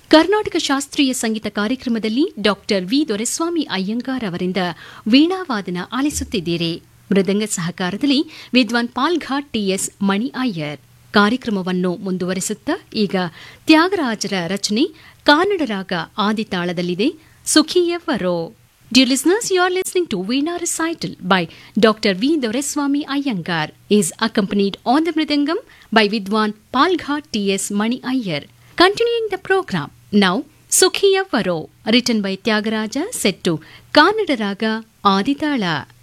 ಕರ್ನಾಟಕ ಶಾಸ್ತ್ರೀಯ ಸಂಗೀತ ಕಾರ್ಯಕ್ರಮದಲ್ಲಿ doctor V Doreswamy Iyengar ಅವರಿಂದ ವೀಣಾವಾದನ ಆಲಿಸುತ್ತಿದ್ದೀರಿ ಮೃದಂಗ ಸಹಕಾರದಲ್ಲಿ ವಿದ್ವಾನ್ ಪಾಲ್ಘಾಟ್ ಟಿಎಸ್ ಮಣಿ ಅಯ್ಯರ್ ಕಾರ್ಯಕ್ರಮವನ್ನು ಮುಂದುವರೆಸುತ್ತಾ ಈಗ ತ್ಯಾಗರಾಜರ ರಚನೆ ಕಾನಡ ರಾಗ ಆದಿತಾಳದಲ್ಲಿದೆ ಸುಖಿಯವರೋ Dear listeners, you are listening to Veena Recital by Dr. V. Doreswamy Iyengar. is accompanied on the Mridangam by Vidwan Palghat T.S. Mani Iyer. Continuing the program, now Sukhiya Varo, written by Tyagaraja, set to Kannada Raga Aditala.